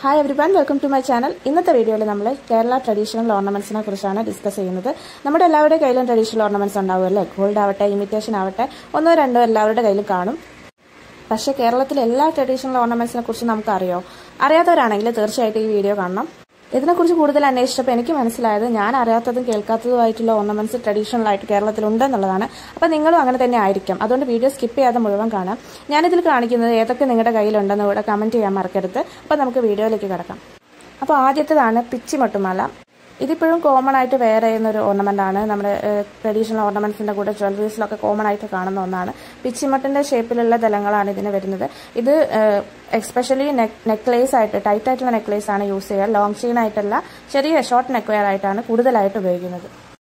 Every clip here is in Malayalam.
hi everyone welcome to my channel ഇന്നത്തെ വീഡിയോയിൽ നമ്മൾ കേരള ട്രഡീഷണൽ ഓർണമെന്റ്സിനെ കുറിച്ചാണ് ഡിസ്കസ് ചെയ്യുന്നത് നമ്മുടെ എല്ലാവരുടെ കയ്യിലും ട്രഡീഷണൽ ഓർണമെന്റ്സ് ഉണ്ടാവുമല്ലേ ഗോൾഡ് ആവട്ടെ ഇമിറ്റേഷൻ ആവട്ടെ ഒന്നോ രണ്ടോ എല്ലാവരുടെ കയ്യിലും കാണും പക്ഷേ കേരളത്തിലെ എല്ലാ ട്രഡീഷണൽ ഓർണമെന്റ്സിനെ കുറിച്ച് നമുക്കറിയോ അറിയാത്തവരാണെങ്കിൽ തീർച്ചയായിട്ടും ഈ വീഡിയോ കാണണം ഇതിനെക്കുറിച്ച് കൂടുതൽ അന്വേഷിച്ചപ്പോൾ എനിക്ക് മനസ്സിലായത് ഞാൻ അറിയാത്തതും കേൾക്കാത്തതുമായിട്ടുള്ള ഓർണമെന്റ്സ് ട്രഡീഷണൽ ആയിട്ട് കേരളത്തിലുണ്ടെന്നുള്ളതാണ് അപ്പോൾ നിങ്ങളും അങ്ങനെ തന്നെ ആയിരിക്കും അതുകൊണ്ട് വീഡിയോ സ്കിപ്പ് ചെയ്യാതെ മുഴുവൻ കാണാം ഞാനിതിൽ കാണിക്കുന്നത് ഏതൊക്കെ നിങ്ങളുടെ കയ്യിലുണ്ടെന്ന് ഇവിടെ കമൻറ്റ് ചെയ്യാൻ മറക്കരുത് അപ്പോൾ നമുക്ക് വീഡിയോയിലേക്ക് കിടക്കാം അപ്പോൾ ആദ്യത്തേതാണ് പിച്ചിമൊട്ടുമാല ഇതിപ്പോഴും കോമൺ ആയിട്ട് വെയർ ചെയ്യുന്ന ഒരു ഓർണമെന്റ് ആണ് നമ്മുടെ ട്രഡീഷണൽ ഓർണമെന്റ്സിന്റെ കൂടെ ജ്വല്ലറീസിലൊക്കെ കോമൺ ആയിട്ട് കാണുന്ന ഒന്നാണ് പിച്ചിമട്ടിന്റെ ഷേപ്പിലുള്ള ദലങ്ങളാണ് ഇതിന് വരുന്നത് ഇത് എക്സ്പെഷ്യലി നെക്ലേസ് ആയിട്ട് ടൈറ്റ് ആയിട്ടുള്ള നെക്ലേസ് ആണ് യൂസ് ചെയ്യുക ലോങ് ചെയിൻ ആയിട്ടല്ല ചെറിയ ഷോർട്ട് നെക്ക് വെയർ ആയിട്ടാണ് കൂടുതലായിട്ട് ഉപയോഗിക്കുന്നത്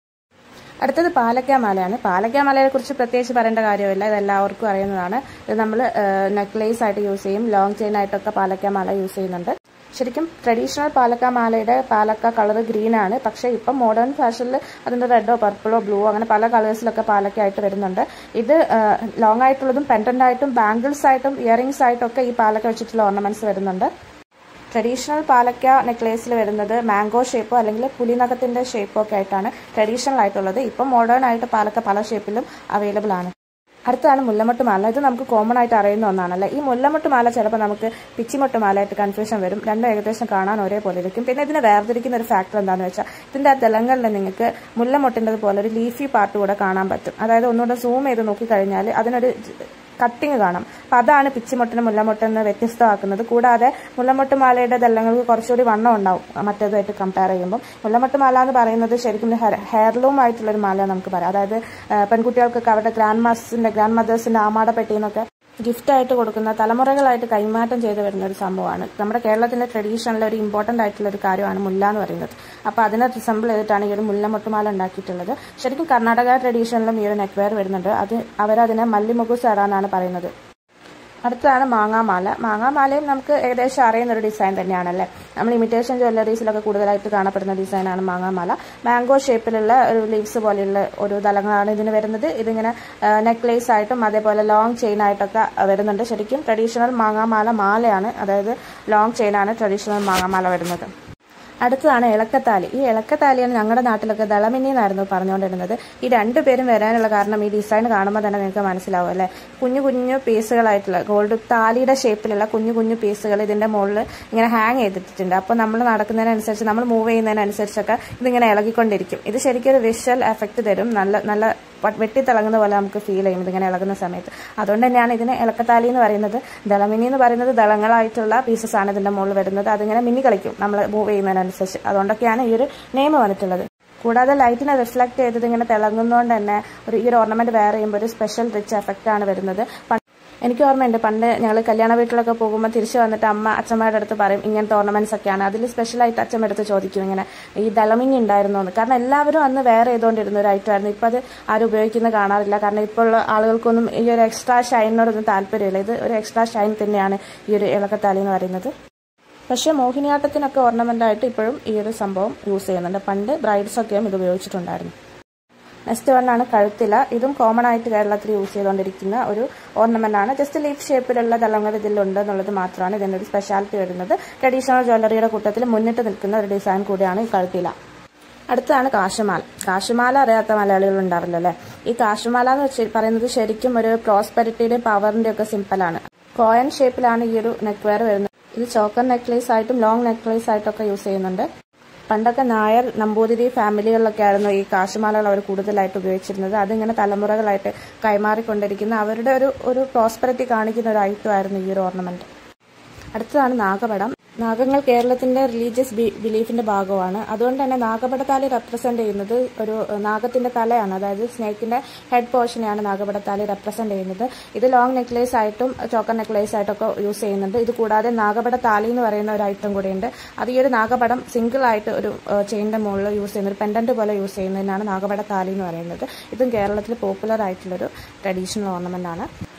അടുത്തത് പാലക്കാമാലയാണ് പാലക്കാമാലയെ കുറിച്ച് പ്രത്യേകിച്ച് പറയേണ്ട കാര്യമില്ല ഇത് എല്ലാവർക്കും അറിയുന്നതാണ് ഇത് നമ്മൾ നെക്ലേസ് ആയിട്ട് യൂസ് ചെയ്യും ലോങ് ചെയിൻ ആയിട്ടൊക്കെ പാലക്കാമാല യൂസ് ചെയ്യുന്നുണ്ട് ശരിക്കും ട്രഡീഷണൽ പാലക്ക മാലയുടെ പാലക്ക കളർ ഗ്രീൻ ആണ് പക്ഷേ ഇപ്പം മോഡേൺ ഫാഷനിൽ അതിൻ്റെ റെഡോ പർപ്പിളോ ബ്ലൂ അങ്ങനെ പല കളേഴ്സിലൊക്കെ പാലക്ക ആയിട്ട് വരുന്നുണ്ട് ഇത് ലോങ് ആയിട്ടുള്ളതും പെൻഡന്റ് ആയിട്ടും ബാംഗിൾസ് ആയിട്ടും ഇയറിംഗ്സ് ആയിട്ടും ഒക്കെ ഈ പാലക്ക വെച്ചിട്ടുള്ള ഓർണമെന്റ്സ് വരുന്നുണ്ട് ട്രഡീഷണൽ പാലക്ക നെക്ലേസിൽ വരുന്നത് മാംഗോ ഷേപ്പോ അല്ലെങ്കിൽ പുലിനഖത്തിന്റെ ഷേപ്പോ ഒക്കെ ആയിട്ടാണ് ട്രഡീഷണൽ ആയിട്ടുള്ളത് ഇപ്പം മോഡേൺ ആയിട്ട് പാലക്ക പല ഷേപ്പിലും അവൈലബിൾ ആണ് അടുത്താണ് മുല്ലമൊട്ട് മാല ഇത് നമുക്ക് കോമൺ ആയിട്ട് അറിയുന്ന ഒന്നാണല്ലേ ഈ മുല്ലമൊട്ട് മാല ചിലപ്പോൾ നമുക്ക് പിച്ചിമൊട്ട് മാലയായിട്ട് കൺഫ്യൂഷൻ വരും രണ്ടും ഏകദേശം കാണാൻ ഒരേപോലെ ഇരിക്കും പിന്നെ ഇതിനെ വേർതിരിക്കുന്ന ഒരു ഫാക്ടർ എന്താണെന്ന് വെച്ചാൽ ഇതിന്റെ ആ ദലങ്ങളിൽ നിങ്ങൾക്ക് മുല്ലമൊട്ടിൻ്റെ പോലെ ഒരു ലീഫി പാർട്ട് കൂടെ കാണാൻ പറ്റും അതായത് ഒന്നുകൂടെ സൂം ചെയ്ത് നോക്കിക്കഴിഞ്ഞാൽ അതിനൊരു കട്ടിങ് കാണാം അപ്പം അതാണ് പിച്ചിമൊട്ടിന് മുല്ലമൊട്ടെന്ന് വ്യത്യസ്തമാക്കുന്നത് കൂടാതെ മുല്ലമൊട്ട് മാലയുടെ ദല്ലങ്ങൾക്ക് കുറച്ചുകൂടി വണ്ണം ഉണ്ടാവും മറ്റേതുമായിട്ട് കമ്പയർ ചെയ്യുമ്പോൾ മുല്ലമൊട്ട് മാല എന്ന് പറയുന്നത് ശരിക്കും ഹെയർലൂം ആയിട്ടുള്ളൊരു മാല നമുക്ക് പറയാം അതായത് പെൺകുട്ടികൾക്കൊക്കെ അവരുടെ ഗ്രാൻഡ് മാസ്റ്റേഴ്സിന്റെ ഗ്രാൻഡ് മദേഴ്സിന്റെ ആമാട പെട്ടിന്നൊക്കെ ഗിഫ്റ്റ് ആയിട്ട് കൊടുക്കുന്ന തലമുറകളായിട്ട് കൈമാറ്റം ചെയ്തു വരുന്ന ഒരു സംഭവമാണ് നമ്മുടെ കേരളത്തിന്റെ ട്രഡീഷനിലെ ഒരു ഇമ്പോർട്ടന്റ് ആയിട്ടുള്ള ഒരു കാര്യമാണ് മുല്ല എന്ന് പറയുന്നത് അപ്പോൾ അതിനെ റിസംബിൾ ചെയ്തിട്ടാണ് ഈ ഒരു മുല്ലമൊട്ടുമാല ഉണ്ടാക്കിയിട്ടുള്ളത് ശരിക്കും കർണാടക ട്രഡീഷനിലും ഈ ഒരു നെക്വയർ വരുന്നുണ്ട് അത് അവരതിനെ മല്ലിമുഗുസറ എന്നാണ് പറയുന്നത് അടുത്തതാണ് മാങ്ങാമാല മാങ്ങാമാലയും നമുക്ക് ഏകദേശം അറിയുന്ന ഒരു ഡിസൈൻ തന്നെയാണല്ലേ നമ്മൾ ഇമിറ്റേഷൻ ജ്വല്ലറീസിലൊക്കെ കൂടുതലായിട്ട് കാണപ്പെടുന്ന ഡിസൈനാണ് മാങ്ങാമാല മാംഗോ ഷേപ്പിലുള്ള ഒരു ലീവ്സ് പോലെയുള്ള ഒരു തലങ്ങളാണ് ഇതിന് വരുന്നത് ഇതിങ്ങനെ നെക്ലേസ് ആയിട്ടും അതേപോലെ ലോങ് ചെയിൻ ആയിട്ടൊക്കെ വരുന്നുണ്ട് ശരിക്കും ട്രഡീഷണൽ മാങ്ങാമാല മാലയാണ് അതായത് ലോങ് ചെയിനാണ് ട്രഡീഷണൽ മാങ്ങാമാല വരുന്നത് അടുത്തതാണ് ഇളക്കത്താലി ഈ ഇളക്കത്താലിയാണ് ഞങ്ങളുടെ നാട്ടിലൊക്കെ ദളമിനി എന്നായിരുന്നു പറഞ്ഞുകൊണ്ടിരുന്നത് ഈ രണ്ടു പേരും വരാനുള്ള കാരണം ഈ ഡിസൈൻ കാണുമ്പോൾ തന്നെ നിങ്ങൾക്ക് മനസ്സിലാവും അല്ലേ കുഞ്ഞു കുഞ്ഞു പീസുകളായിട്ടുള്ള ഗോൾഡ് താലിയുടെ ഷേപ്പിലുള്ള കുഞ്ഞു കുഞ്ഞു പീസുകൾ ഇതിന്റെ മുകളിൽ ഇങ്ങനെ ഹാങ് ചെയ്തിട്ടുണ്ട് അപ്പോൾ നമ്മൾ നടക്കുന്നതിനനുസരിച്ച് നമ്മൾ മൂവ് ചെയ്യുന്നതിനനുസരിച്ചൊക്കെ ഇതിങ്ങനെ ഇളകിക്കൊണ്ടിരിക്കും ഇത് ശരിക്കും ഒരു വിഷ്വൽ എഫക്റ്റ് തരും നല്ല നല്ല വെട്ടിത്തിളങ്ങുന്ന പോലെ നമുക്ക് ഫീൽ ചെയ്യും ഇതിങ്ങനെ ഇളകുന്ന സമയത്ത് അതുകൊണ്ട് തന്നെയാണ് ഇതിന് ഇളക്കത്താലി എന്ന് പറയുന്നത് ദളമിനി എന്ന് പറയുന്നത് ദളങ്ങളായിട്ടുള്ള പീസസ് ആണ് ഇതിന്റെ മുകളിൽ വരുന്നത് അതിങ്ങനെ മിന്നി കളിക്കും നമ്മൾ മൂവ് ചെയ്യുന്നതിനനുസരിച്ച് അതുകൊണ്ടൊക്കെയാണ് ഈ ഒരു നെയിം വന്നിട്ടുള്ളത് കൂടാതെ ലൈറ്റിനെ റിഫ്ലക്ട് ചെയ്തത് ഇങ്ങനെ തിളങ്ങുന്നതുകൊണ്ട് തന്നെ ഒരു ഈ ഒരു ഓർണമെന്റ് വെയർ ചെയ്യുമ്പോൾ ഒരു സ്പെഷ്യൽ റിച്ച് എഫക്റ്റ് ആണ് വരുന്നത് എനിക്ക് ഓർമ്മയുണ്ട് പണ്ട് ഞങ്ങൾ കല്യാണ വീട്ടിലൊക്കെ പോകുമ്പോൾ തിരിച്ചു വന്നിട്ട് അമ്മ അച്ഛമ്മയുടെ അടുത്ത് പറയും ഇങ്ങനത്തെ ഓർണമെന്റ്സ് ഒക്കെയാണ് അതിൽ സ്പെഷ്യലായിട്ട് അച്ഛമ്മ എടുത്ത് ചോദിക്കും ഇങ്ങനെ ഈ ദളമിങ് ഉണ്ടായിരുന്നോ എന്ന് കാരണം എല്ലാവരും അന്ന് വേറെ ചെയ്തുകൊണ്ടിരുന്ന ഒരു ഐറ്റം ആയിരുന്നു ഇപ്പം അത് ആരും ഉപയോഗിക്കുന്നത് കാണാറില്ല കാരണം ഇപ്പോൾ ഉള്ള ആളുകൾക്കൊന്നും ഈ ഒരു എക്സ്ട്രാ ഷൈനിനോടൊന്നും താല്പര്യമില്ല ഇത് ഒരു എക്സ്ട്രാ ഷൈൻ തന്നെയാണ് ഈ ഒരു ഇളക്കത്താലി എന്ന് പറയുന്നത് പക്ഷേ മോഹിനിയാട്ടത്തിനൊക്കെ ഓർണമെന്റ് ആയിട്ട് ഇപ്പോഴും ഈ ഒരു സംഭവം യൂസ് ചെയ്യുന്നുണ്ട് പണ്ട് ബ്രൈഡ്സ് ഒക്കെയും ഇത് ഉപയോഗിച്ചിട്ടുണ്ടായിരുന്നു നെക്സ്റ്റ് വണ്ണാണ് കഴുത്തില ഇതും കോമൺ ആയിട്ട് കേരളത്തിൽ യൂസ് ചെയ്തുകൊണ്ടിരിക്കുന്ന ഒരു ഓർണമെന്റ് ആണ് ജസ്റ്റ് ലീഫ് ഷേപ്പിലുള്ള ദളങ്ങൾ ഇതിലുണ്ട് എന്നുള്ളത് മാത്രമാണ് ഇതിൻ്റെ ഒരു സ്പെഷ്യാലിറ്റി വരുന്നത് ട്രഡീഷണൽ ജ്വല്ലറിയുടെ കൂട്ടത്തിൽ മുന്നിട്ട് നിൽക്കുന്ന ഒരു ഡിസൈൻ കൂടിയാണ് ഈ കഴുത്തില അടുത്തതാണ് കാശുമാല കാശുമാല അറിയാത്ത മലയാളികൾ ഉണ്ടാവില്ല അല്ലേ ഈ കാശുമാല എന്ന് വെച്ച് പറയുന്നത് ശരിക്കും ഒരു പ്രോസ്പെരിറ്റിയുടെ പവറിന്റെ ഒക്കെ സിമ്പിളാണ് കോയൻ ഷേപ്പിലാണ് ഈ ഒരു നെക്വയർ വരുന്നത് ഇത് ചോക്കർ നെക്ലേസ് ആയിട്ടും ലോങ് നെക്ലേസ് ആയിട്ടൊക്കെ യൂസ് ചെയ്യുന്നുണ്ട് പണ്ടൊക്കെ നായർ നമ്പൂതിരി ഫാമിലികളിലൊക്കെ ആയിരുന്നു ഈ കാശുമാലകൾ അവർ കൂടുതലായിട്ട് ഉപയോഗിച്ചിരുന്നത് അതിങ്ങനെ തലമുറകളായിട്ട് കൈമാറിക്കൊണ്ടിരിക്കുന്ന അവരുടെ ഒരു ഒരു പ്രോസ്പെറിറ്റി കാണിക്കുന്ന ഒരു ഐറ്റം ആയിരുന്നു ഈ ഒരു ഓർണമെന്റ് അടുത്തതാണ് നാഗപടം നാഗങ്ങൾ കേരളത്തിന്റെ റിലീജിയസ് ബിലീഫിന്റെ ഭാഗമാണ് അതുകൊണ്ട് തന്നെ നാഗപടത്താലി റെപ്രസെന്റ് ചെയ്യുന്നത് ഒരു നാഗത്തിന്റെ തലയാണ് അതായത് സ്നേക്കിന്റെ ഹെഡ് പോർഷനെയാണ് നാഗപടത്താലി റെപ്രസെന്റ് ചെയ്യുന്നത് ഇത് ലോങ് നെക്ലേസ് ആയിട്ടും ചോക്കർ നെക്ലേസ് ആയിട്ടൊക്കെ യൂസ് ചെയ്യുന്നുണ്ട് ഇത് കൂടാതെ നാഗപട താലി എന്ന് പറയുന്ന ഒരു ഐറ്റം കൂടിയുണ്ട് അത് ഈ ഒരു നാഗപടം സിംഗിൾ ആയിട്ട് ഒരു ചെയിന്റെ മുകളിൽ യൂസ് ചെയ്യുന്ന ഒരു പെൻഡന്റ് പോലെ യൂസ് ചെയ്യുന്നതിനാണ് നാഗപട താലി എന്ന് പറയുന്നത് ഇതും കേരളത്തിൽ പോപ്പുലർ ആയിട്ടുള്ളൊരു ട്രഡീഷണൽ ഓർണമെന്റ് ആണ്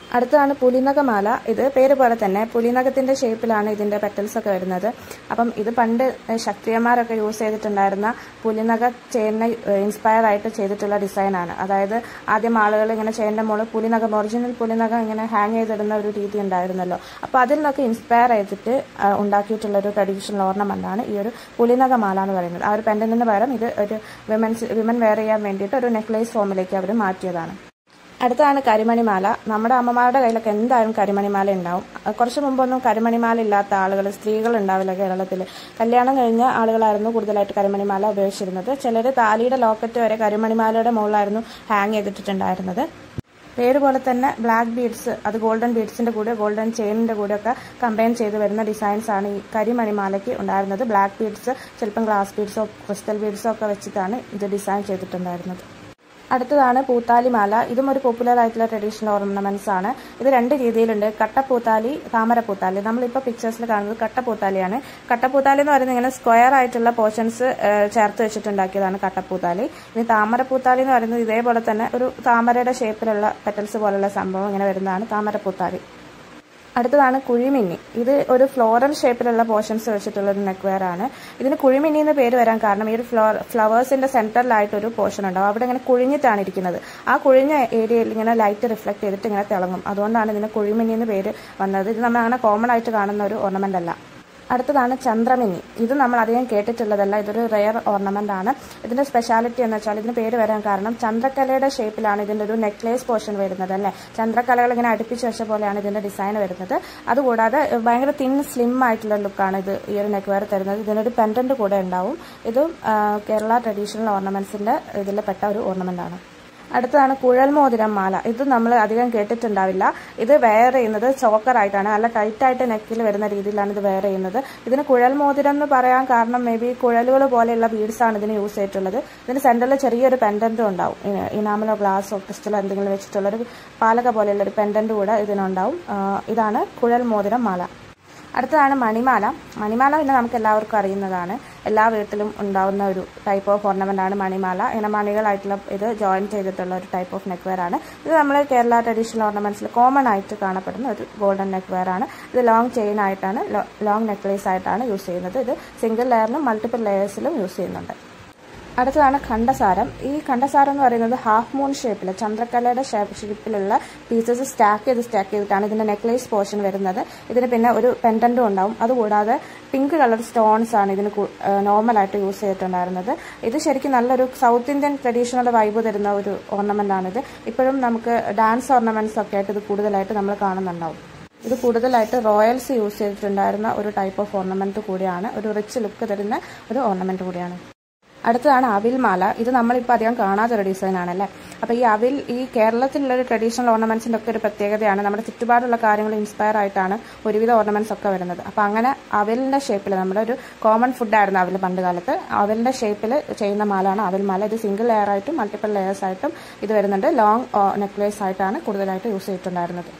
അടുത്തതാണ് പുലിനകമാല ഇത് പേര് പോലെ തന്നെ പുലിനകത്തിന്റെ ഷേപ്പിലാണ് ഇതിന്റെ പെറ്റൽസ് ഒക്കെ വരുന്നത് അപ്പം ഇത് പണ്ട് ശക്തിയന്മാരൊക്കെ യൂസ് ചെയ്തിട്ടുണ്ടായിരുന്ന പുലിനക ചെയിനെ ഇൻസ്പയർ ആയിട്ട് ചെയ്തിട്ടുള്ള ഡിസൈനാണ് അതായത് ആദ്യം ആളുകൾ ഇങ്ങനെ ചെയിൻ്റെ മുകളിൽ പുലിനകം ഒറിജിനൽ പുലിനകം ഇങ്ങനെ ഹാങ് ചെയ്തിടുന്ന ഒരു രീതി ഉണ്ടായിരുന്നല്ലോ അപ്പോൾ അതിൽ നിന്നൊക്കെ ഇൻസ്പയർ ചെയ്തിട്ട് ആ, ഉണ്ടാക്കിയിട്ടുള്ള ഒരു ട്രഡീഷണൽ ഓർണമെന്റ് ആണ് ഈ ഒരു പുലിനകമാല എന്ന് പറയുന്നത് ആ ഒരു പെൻഡന്റിന് പകരം ഇത് ഒരു വിമൻസ് വിമൻ വെയർ ചെയ്യാൻ വേണ്ടിയിട്ട് ഒരു നെക്ലേസ് ഫോമിലേക്ക് അവർ മാറ്റിയതാണ് അടുത്താണ് കരിമണിമാല നമ്മുടെ അമ്മമാരുടെ കയ്യിലൊക്കെ എന്തായാലും കരിമണിമാല ഉണ്ടാവും അഹ് കുറച്ച് മുമ്പൊന്നും കരിമണിമാല ഇല്ലാത്ത ആളുകൾ സ്ത്രീകൾ ഉണ്ടാവില്ല കേരളത്തിൽ കല്യാണം കഴിഞ്ഞ ആളുകളായിരുന്നു കൂടുതലായിട്ട് കരിമണിമാല ഉപയോഗിച്ചിരുന്നത് ചിലർ താലിയുടെ ലോക്കറ്റ് വരെ കരിമണിമാലയുടെ മുകളിലായിരുന്നു ഹാങ് ചെയ്തിട്ടുണ്ടായിരുന്നത് പേര് പോലെ തന്നെ ബ്ലാക്ക് ബീഡ്സ് അത് ഗോൾഡൻ ബീഡ്സിന്റെ കൂടെ ഗോൾഡൻ ചെയിനിന്റെ കൂടെ ഒക്കെ കമ്പൈൻ ചെയ്ത് വരുന്ന ഡിസൈൻസ് ആണ് ഈ കരിമണിമാലയ്ക്ക് ഉണ്ടായിരുന്നത് ബ്ലാക്ക് ബീഡ്സ് ചിലപ്പം ഗ്ലാസ് ബീഡ്സോ ക്രിസ്റ്റൽ ബീഡ്സോ ഒക്കെ വെച്ചിട്ടാണ് ഇത് ഡിസൈൻ ചെയ്തിട്ടുണ്ടായിരുന്നത് അടുത്തതാണ് പൂത്താലിമാല ഇതും ഒരു പോപ്പുലർ ആയിട്ടുള്ള ട്രഡീഷണൽ ഓർണമെന്റ്സ് ആണ് ഇത് രണ്ട് രീതിയിലുണ്ട് കട്ടപ്പൂത്താലി താമരപ്പൂത്താലി നമ്മളിപ്പോൾ പിക്ചേഴ്സിൽ കാണുന്നത് കട്ടപ്പൂത്താലിയാണ് കട്ടപ്പൂത്താലി എന്ന് പറയുന്നത് ഇങ്ങനെ സ്ക്വയർ ആയിട്ടുള്ള പോർഷൻസ് ചേർത്ത് വെച്ചിട്ടുണ്ടാക്കിയതാണ് കട്ടപ്പൂത്താലി ഇനി താമരപ്പൂത്താലി എന്ന് പറയുന്നത് ഇതേപോലെ തന്നെ ഒരു താമരയുടെ ഷേപ്പിലുള്ള പെറ്റൽസ് പോലുള്ള സംഭവം ഇങ്ങനെ വരുന്നതാണ് താമരപ്പൂത്താലി അടുത്തതാണ് കുഴിമിന്നി ഇത് ഒരു ഫ്ലോറൽ ഷേപ്പിലുള്ള പോർഷൻസ് വെച്ചിട്ടുള്ള ഒരു നെക്വെയർ ആണ് ഇതിന് കുഴിമിന്നി എന്ന് പേര് വരാൻ കാരണം ഈ ഒരു ഫ്ലോ ഫ്ലവേഴ്സിന്റെ സെന്ററിലായിട്ട് ഒരു പോർഷൻ ഉണ്ടാവും അവിടെ ഇങ്ങനെ കുഴിഞ്ഞിട്ടാണ് ഇരിക്കുന്നത് ആ കുഴിഞ്ഞ ഏരിയയിൽ ഇങ്ങനെ ലൈറ്റ് റിഫ്ലക്ട് ചെയ്തിട്ട് ഇങ്ങനെ തിളങ്ങും അതുകൊണ്ടാണ് ഇതിന് കുഴിമിന്നി എന്ന് പേര് വന്നത് ഇത് നമ്മൾ അങ്ങനെ കോമൺ ആയിട്ട് കാണുന്ന ഒരു ഓർണമെന്റ് അല്ല അടുത്തതാണ് ചന്ദ്രമിന്നി ഇത് നമ്മൾ അധികം കേട്ടിട്ടുള്ളതല്ല ഇതൊരു റെയർ ഓർണമെന്റ് ആണ് ഇതിന്റെ സ്പെഷ്യാലിറ്റി എന്ന് വെച്ചാൽ ഇതിന് പേര് വരാൻ കാരണം ചന്ദ്രക്കലയുടെ ഷേപ്പിലാണ് ഇതിന്റെ ഒരു നെക്ലേസ് പോർഷൻ വരുന്നത് അല്ലേ ചന്ദ്രക്കലകൾ ഇങ്ങനെ അടുപ്പിച്ച് വെച്ച പോലെയാണ് ഇതിന്റെ ഡിസൈൻ വരുന്നത് അതുകൂടാതെ ഭയങ്കര തിൻ സ്ലിം ആയിട്ടുള്ള ലുക്കാണ് ഇത് ഈ ഒരു നെക്വയർ തരുന്നത് ഇതിനൊരു പെൻഡന്റ് കൂടെ ഉണ്ടാവും ഇതും ആ, കേരള ട്രഡീഷണൽ ഓർണമെന്റ്സിന്റെ ഇതിൽ പെട്ട ഒരു ഓർണമെന്റ് ആണ് അടുത്തതാണ് കുഴൽമോതിരം മാല ഇത് നമ്മൾ അധികം കേട്ടിട്ടുണ്ടാവില്ല ഇത് വെയർ ചെയ്യുന്നത് ചോക്കർ ആയിട്ടാണ് നല്ല ടൈറ്റ് ആയിട്ട് നെക്കിൽ വരുന്ന രീതിയിലാണ് ഇത് വെയർ ചെയ്യുന്നത് ഇതിന് കുഴൽമോതിരം എന്ന് പറയാൻ കാരണം മേ ബി കുഴലുകൾ പോലെയുള്ള ബീഡ്സ് ആണ് ഇതിന് യൂസ് ചെയ്തിട്ടുള്ളത് ഇതിന് സെന്ററിൽ ചെറിയൊരു പെൻഡന്റും ഉണ്ടാവും ഇനാമലോ ഗ്ലാസോ ക്രിസ്റ്റലോ എന്തെങ്കിലും വെച്ചിട്ടുള്ള ഒരു പാലക പോലെയുള്ള ഒരു പെൻഡന്റ് കൂടെ ഇതിനുണ്ടാവും ആ, ഇതാണ് കുഴൽമോതിരം മാല അടുത്തതാണ് മണിമാല മണിമാല പിന്നെ നമുക്ക് എല്ലാവർക്കും അറിയുന്നതാണ് എല്ലാ വീട്ടിലും ഉണ്ടാവുന്ന ഒരു ടൈപ്പ് ഓഫ് ഓർണമെന്റ് ആണ് മണിമാല ഇങ്ങനെ മണികളായിട്ടുള്ള ഇത് ജോയിൻ ചെയ്തിട്ടുള്ള ഒരു ടൈപ്പ് ഓഫ് നെക്വെയർ ആണ് ഇത് നമ്മൾ കേരള ട്രഡീഷണൽ ഓർണമെന്റ്സിൽ കോമൺ ആയിട്ട് കാണപ്പെടുന്ന ഒരു ഗോൾഡൻ നെക്വെയർ ആണ് ഇത് ലോങ് ചെയിൻ ആയിട്ടാണ് ലോങ് നെക്ലേസ് ആയിട്ടാണ് യൂസ് ചെയ്യുന്നത് ഇത് സിംഗിൾ ലെയറിലും മൾട്ടിപ്പിൾ ലെയേഴ്സിലും യൂസ് ചെയ്യുന്നുണ്ട് അടുത്തതാണ് ഖണ്ഡസാരം ഈ ഖണ്ഡസാരം എന്ന് പറയുന്നത് ഹാഫ് മൂൺ ഷേപ്പിൽ ചന്ദ്രക്കലയുടെ ഷേപ്പിലുള്ള പീസസ് സ്റ്റാക്ക് ചെയ്ത് സ്റ്റാക്ക് ചെയ്തിട്ടാണ് ഇതിന്റെ നെക്ലേസ് പോർഷൻ വരുന്നത് ഇതിന് പിന്നെ ഒരു പെൻഡന്റും ഉണ്ടാവും അതുകൂടാതെ പിങ്ക് കളർ സ്റ്റോൺസ് ആണ് ഇതിന് നോർമലായിട്ട് യൂസ് ചെയ്തിട്ടുണ്ടായിരുന്നത് ഇത് ശരിക്കും നല്ലൊരു സൗത്ത് ഇന്ത്യൻ ട്രഡീഷണൽ വൈബ് തരുന്ന ഒരു ഓർണമെന്റ് ആണിത് ഇപ്പോഴും നമുക്ക് ഡാൻസ് ഓർണമെന്റ്സ് ഒക്കെ ആയിട്ട് ഇത് കൂടുതലായിട്ട് നമ്മൾ കാണുന്നുണ്ടാവും ഇത് കൂടുതലായിട്ട് റോയൽസ് യൂസ് ചെയ്തിട്ടുണ്ടായിരുന്ന ഒരു ടൈപ്പ് ഓഫ് ഓർണമെന്റ് കൂടിയാണ് ഒരു റിച്ച് ലുക്ക് തരുന്ന ഒരു ഓർണമെന്റ് കൂടിയാണ് അടുത്തതാണ് അവിൽ മാല ഇത് നമ്മളിപ്പോൾ അധികം കാണാത്തൊരു ഡിസൈൻ ആണല്ലേ അപ്പോൾ ഈ അവിൽ ഈ കേരളത്തിലുള്ള ഒരു ട്രഡീഷണൽ ഓർണമെന്റ്സിന്റെ ഒക്കെ ഒരു പ്രത്യേകതയാണ് നമ്മുടെ ചുറ്റുപാടുള്ള കാര്യങ്ങൾ ഇൻസ്പയർ ആയിട്ടാണ് ഒരുവിധ ഓർണമെന്റ്സ് ഒക്കെ വരുന്നത് അപ്പോൾ അങ്ങനെ അവിലിന്റെ ഷേപ്പിൽ നമ്മുടെ ഒരു കോമൺ ഫുഡായിരുന്നു അവിൽ പണ്ട് കാലത്ത് അവിലിന്റെ ഷേപ്പിൽ ചെയ്യുന്ന മാലയാണ് അവിൽ മാല ഇത് സിംഗിൾ ലെയർ ആയിട്ടും മൾട്ടിപ്പിൾ ലെയേഴ്സ് ആയിട്ടും ഇത് വരുന്നുണ്ട് ലോങ് നെക്ലേസ് ആയിട്ടാണ് കൂടുതലായിട്ട് യൂസ് ചെയ്തിട്ടുണ്ടായിരുന്നത്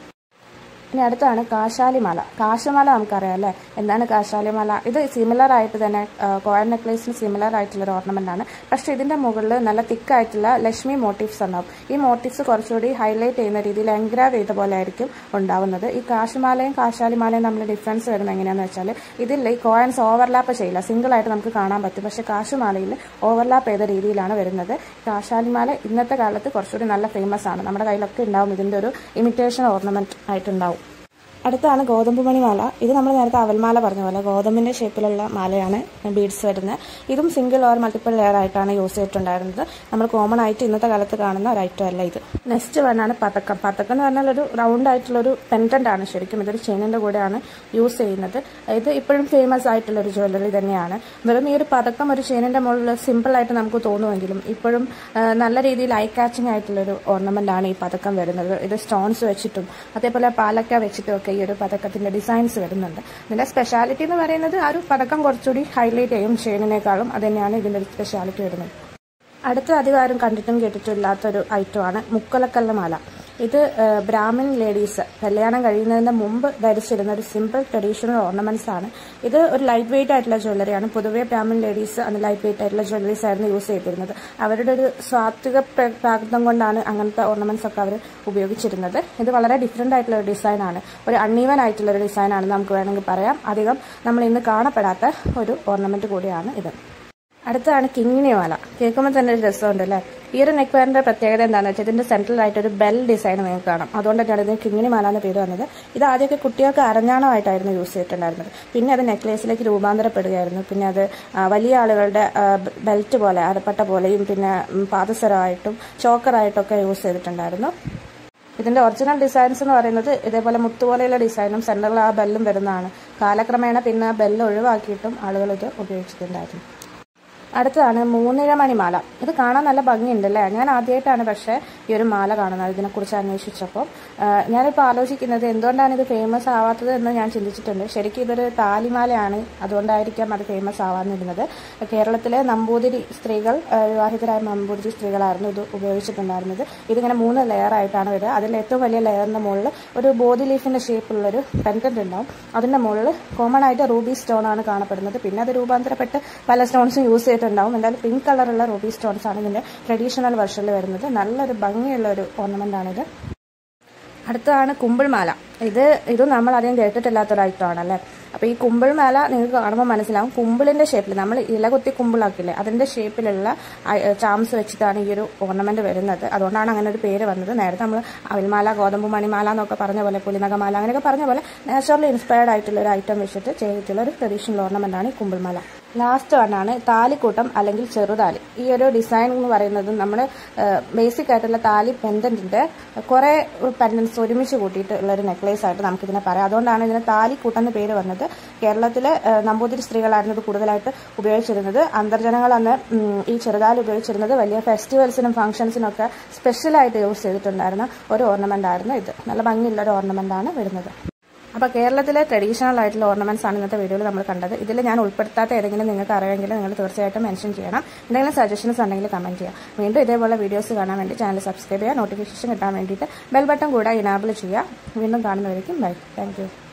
ഇനി അടുത്താണ് കാശാലിമാല കാശമാല നമുക്കറിയാം അല്ലേ എന്താണ് കാശാലിമാല ഇത് സിമിലർ ആയിട്ട് തന്നെ കോയൻ നെക്ലേസിന് സിമിലർ ആയിട്ടുള്ള ഒരു ഓർണമെന്റ് ആണ് പക്ഷേ ഇതിന്റെ മുകളിൽ നല്ല തിക്കായിട്ടുള്ള ലക്ഷ്മി മോട്ടീവ്സ് ഉണ്ടാവും ഈ മോട്ടീവ്സ് കുറച്ചുകൂടി ഹൈലൈറ്റ് ചെയ്യുന്ന രീതിയിൽ എൻഗ്രാവ് ചെയ്ത പോലെ ആയിരിക്കും ഉണ്ടാവുന്നത് ഈ കാശുമാലയും കാശാലിമാലയും നമ്മൾ ഡിഫറൻസ് വരുന്നത് എങ്ങനെയാണെന്ന് വെച്ചാൽ ഇതിൽ ഈ കോയൻസ് ഓവർലാപ്പ് ചെയ്യില്ല സിംഗിൾ ആയിട്ട് നമുക്ക് കാണാൻ പറ്റും പക്ഷേ കാശുമാലയിൽ ഓവർലാപ്പ് ചെയ്ത രീതിയിലാണ് വരുന്നത് കാശാലിമാല ഇന്നത്തെ കാലത്ത് കുറച്ചുകൂടി നല്ല ഫേമസ് ആണ് നമ്മുടെ കയ്യിലൊക്കെ ഉണ്ടാവും ഇതിന്റെ ഒരു ഇമിറ്റേഷൻ ഓർണമെന്റ് ആയിട്ടുണ്ടാവും അടുത്താണ് ഗോതമ്പ് മണിമാല ഇത് നമ്മൾ നേരത്തെ അവൽമാല പറഞ്ഞ പോലെ ഗോതമ്പിന്റെ ഷേപ്പിലുള്ള മാലയാണ് ബീഡ്സ് വരുന്നത് ഇതും സിംഗിൾ ഓർ മൾട്ടിപ്പിൾ ലെയർ ആയിട്ടാണ് യൂസ് ചെയ്തിട്ടുണ്ടായിരുന്നത് നമ്മൾ കോമൺ ആയിട്ട് ഇന്നത്തെ കാലത്ത് കാണുന്ന ഒരു ഐറ്റം അല്ല ഇത് നെക്സ്റ്റ് വണ്ണാണ് പതക്കം പതക്കം എന്ന് പറഞ്ഞാൽ ഒരു റൗണ്ട് ആയിട്ടുള്ള ഒരു പെൻഡന്റ് ആണ് ശരിക്കും ഇതൊരു ചെയിനിന്റെ കൂടെയാണ് യൂസ് ചെയ്യുന്നത് ഇത് ഇപ്പോഴും ഫേമസ് ആയിട്ടുള്ള ഒരു ജ്വല്ലറി തന്നെയാണ് വെറും ഈ ഒരു പതക്കം ഒരു ചെയിനിന്റെ മുകളിൽ സിമ്പിൾ ആയിട്ട് നമുക്ക് തോന്നുമെങ്കിലും ഇപ്പോഴും ആ, നല്ല രീതിയിൽ ഐ കാച്ചിങ് ആയിട്ടുള്ള ഒരു ഓർണമെന്റ് ആണ് ഈ പതക്കം വരുന്നത് ഇത് സ്റ്റോൺസ് വെച്ചിട്ടും അതേപോലെ പാലക്ക വെച്ചിട്ടും ഒക്കെ ഈ ഒരു പതക്കത്തിന്റെ ഡിസൈൻസ് വരുന്നുണ്ട് ഇതിന്റെ സ്പെഷ്യാലിറ്റി എന്ന് പറയുന്നത് ആ ഒരു പതക്കം കുറച്ചുകൂടി ഹൈലൈറ്റ് ചെയ്യും ചെയിനിനേക്കാളും അത് തന്നെയാണ് ഇതിന്റെ ഒരു സ്പെഷ്യാലിറ്റി വരുന്നത് അടുത്ത അധികം ആരും കണ്ടിട്ടും കേട്ടിട്ടും ഇല്ലാത്തൊരു ഐറ്റമാണ് മുക്കലക്കല്ല മാല ഇത് ഏഹ്, ബ്രാഹ്മിൻ ലേഡീസ് കല്യാണം കഴിയുന്നതിന് മുമ്പ് ധരിച്ചിരുന്ന ഒരു സിമ്പിൾ ട്രഡീഷണൽ ഓർണമെന്റ്സ് ആണ് ഇത് ഒരു ലൈറ്റ് വെയിറ്റ് ആയിട്ടുള്ള ജ്വല്ലറിയാണ് പൊതുവെ ബ്രാഹ്മിൻ ലേഡീസ് അന്ന് ലൈറ്റ് വെയിറ്റ് ആയിട്ടുള്ള ജ്വല്ലറീസ് ആയിരുന്നു യൂസ് ചെയ്തിരുന്നത് അവരുടെ ഒരു സ്വാത്വിക പ്ര- പ്രാകൃതം കൊണ്ടാണ് അങ്ങനത്തെ ഓർണമെന്റ്സ് ഒക്കെ അവർ ഉപയോഗിച്ചിരുന്നത് ഇത് വളരെ ഡിഫറെന്റ് ആയിട്ടുള്ള ഒരു ഡിസൈൻ ആണ് ഒരു അൺഈവൻ ആയിട്ടുള്ള ഒരു ഡിസൈൻ ആണ് നമുക്ക് വേണമെങ്കിൽ പറയാം അധികം നമ്മൾ ഇന്ന് കാണപ്പെടാത്ത ഒരു ഓർണമെന്റ് കൂടിയാണ് ഇത് അടുത്താണ് കിങ്ങിണി മാല കേൾക്കുമ്പോൾ തന്നെ ഒരു രസമുണ്ട് അല്ലേ ഈ ഒരു നെക്ക് വെയറിന്റെ പ്രത്യേകത എന്താണെന്ന് വെച്ചാൽ ഇതിന്റെ സെൻട്രൽ ആയിട്ട് ഒരു ബെൽ ഡിസൈൻ നിങ്ങൾക്ക് കാണാം അതുകൊണ്ട് തന്നെയാണ് ഇതിന് കിങ്ങിണി മാല എന്ന പേര് വന്നത് ഇത് ആദ്യമൊക്കെ കുട്ടികൾക്ക് അരഞ്ഞാണമായിട്ടായിരുന്നു യൂസ് ചെയ്തിട്ടുണ്ടായിരുന്നത് പിന്നെ അത് നെക്ലേസിലേക്ക് രൂപാന്തരപ്പെടുകയായിരുന്നു പിന്നെ അത് ആ, വലിയ ആളുകളുടെ ബെൽറ്റ് പോലെ അരപ്പട്ട പോലെയും പിന്നെ ഉം, പാദസരമായിട്ടും ചോക്കറായിട്ടും ഒക്കെ യൂസ് ചെയ്തിട്ടുണ്ടായിരുന്നു ഇതിന്റെ ഒറിജിനൽ ഡിസൈൻസ് എന്ന് പറയുന്നത് ഇതേപോലെ മുത്തുപോലെയുള്ള ഡിസൈനും സെന്ററിൽ ആ ബെല്ലും വരുന്നതാണ് കാലക്രമേണ പിന്നെ ആ ബെല്ല് ഒഴിവാക്കിയിട്ടും ആളുകൾ ഇത് ഉപയോഗിച്ചിട്ടുണ്ടായിരുന്നു അടുത്തതാണ് മൂന്നിഴമണി മാല ഇത് കാണാൻ നല്ല ഭംഗിയുണ്ട് അല്ലേ ഞാൻ ആദ്യമായിട്ടാണ് പക്ഷേ ഈ ഒരു മാല കാണുന്നത് ഇതിനെക്കുറിച്ച് അന്വേഷിച്ചപ്പോൾ ആഹ് ഞാനിപ്പോൾ ആലോചിക്കുന്നത് എന്തുകൊണ്ടാണ് ഇത് ഫേമസ് ആവാത്തത് എന്ന് ഞാൻ ചിന്തിച്ചിട്ടുണ്ട് ശരിക്കും ഇതൊരു താലിമാലയാണ് അതുകൊണ്ടായിരിക്കാം അത് ഫേമസ് ആവാന്നിരുന്നത് കേരളത്തിലെ നമ്പൂതിരി സ്ത്രീകൾ ആഹ് വിവാഹിതരായ നമ്പൂതിരി സ്ത്രീകളായിരുന്നു ഇത് ഉപയോഗിച്ചിട്ടുണ്ടായിരുന്നത് ഇതിങ്ങനെ മൂന്ന് ലെയർ ആയിട്ടാണ് വരിക അതിൽ ഏറ്റവും വലിയ ലെയറിന്റെ മുകളിൽ ഒരു ബോഡി ലീഫിന്റെ ഷേപ്പുള്ളൊരു പെൻഡന്റ് ഉണ്ടാവും അതിന്റെ മുകളിൽ കോമൺ ആയിട്ട് റൂബി സ്റ്റോൺ ആണ് കാണപ്പെടുന്നത് പിന്നെ അത് രൂപാന്തരപ്പെട്ട് പല സ്റ്റോൺസും യൂസ് ചെയ്തിട്ടുണ്ടാവും എന്തായാലും പിങ്ക് കളറുള്ള റൂബി സ്റ്റോൺസ് ആണ് ഇതിന്റെ ട്രഡീഷണൽ വെർഷനിൽ വരുന്നത് നല്ലൊരു ഭംഗിയുള്ള ഒരു ഓർണമെന്റ് ആണിത് അടുത്തതാണ് കുമ്പിൾമാല ഇത് ഇതും നമ്മൾ അധികം കേട്ടിട്ടില്ലാത്തൊരു ഐറ്റം ആണല്ലേ അപ്പൊ ഈ കുമ്പിൾമാല നിങ്ങൾക്ക് കാണുമ്പോൾ മനസ്സിലാവും കുമ്പിളിന്റെ ഷേപ്പിൽ നമ്മൾ ഇലകുത്തി കുമ്പിളാക്കില്ലേ അതിന്റെ ഷേപ്പിലുള്ള ചാംസ് വെച്ചിട്ടാണ് ഈ ഒരു ഓർണമെന്റ് വരുന്നത് അതുകൊണ്ടാണ് അങ്ങനെ ഒരു പേര് വന്നത് നേരത്തെ നമ്മൾ അവിൽമാല ഗോതമ്പ് മണിമാല എന്നൊക്കെ പറഞ്ഞ പോലെ പുലിനകമാല അങ്ങനെയൊക്കെ പറഞ്ഞ പോലെ നാച്ചുറലി ഇൻസ്പയർഡ് ആയിട്ടുള്ള ഒരു ഐറ്റം വെച്ചിട്ട് ചെയ്തിട്ടുള്ള ഒരു ട്രഡീഷണൽ ഓർണമെന്റ് ആണ് ഈ കുമ്പിൾമാല ലാസ്റ്റ് വണ്ണാണ് താലിക്കൂട്ടം അല്ലെങ്കിൽ ചെറുതാലി ഈ ഒരു ഡിസൈൻ എന്ന് പറയുന്നത് നമ്മൾ ബേസിക് ആയിട്ടുള്ള താലി പെൻഡന്റിന്റെ കുറെ പെൻഡൻസ് ഒരുമിച്ച് കൂട്ടിയിട്ട് ഉള്ള ഒരു നെക്ലേസ് ആയിട്ട് നമുക്ക് ഇതിനെ പറയാം അതുകൊണ്ടാണ് ഇതിന് താലിക്കൂട്ടം എന്ന് പേര് വന്നത് കേരളത്തിലെ ഏഹ്, നമ്പൂതിരി സ്ത്രീകളായിരുന്നു ഇത് കൂടുതലായിട്ട് ഉപയോഗിച്ചിരുന്നത് അന്തർജനങ്ങൾ അന്ന് ഉം, ഈ ചെറുതാലി ഉപയോഗിച്ചിരുന്നത് വലിയ ഫെസ്റ്റിവൽസിനും ഫംഗ്ഷൻസിനും ഒക്കെ സ്പെഷ്യലായിട്ട് യൂസ് ചെയ്തിട്ടുണ്ടായിരുന്ന ഒരു ഓർണമെന്റ് ആയിരുന്നു ഇത് നല്ല ഭംഗിയുള്ള ഒരു ഓർണമെന്റ് ആണ് വരുന്നത് അപ്പോൾ കേരളത്തിലെ ട്രഡീഷണൽ ആയിട്ടുള്ള ഓർണമെന്റ്സ് ആണ് ഇന്നത്തെ വീഡിയോയിൽ നമ്മൾ കണ്ടത് ഇതിൽ ഞാൻ ഉൾപ്പെടുത്താത്ത ഏതെങ്കിലും നിങ്ങൾക്ക് അറിയാമെങ്കിൽ നിങ്ങൾ തീർച്ചയായിട്ടും മെൻഷൻ ചെയ്യണം എന്തെങ്കിലും സജഷൻസ് ഉണ്ടെങ്കിൽ കമന്റ് ചെയ്യാം വീണ്ടും ഇതേപോലെ വീഡിയോസ് കാണാൻ വേണ്ടി ചാനൽ സബ്സ്ക്രൈബ് ചെയ്യുക നോട്ടിഫിക്കേഷൻ കിട്ടാൻ വേണ്ടിയിട്ട് ബെൽ ബട്ടൺ കൂടെ ഇനാബിൾ ചെയ്യുക വീണ്ടും കാണുന്നവരേക്കും ബൈ താങ്ക് യു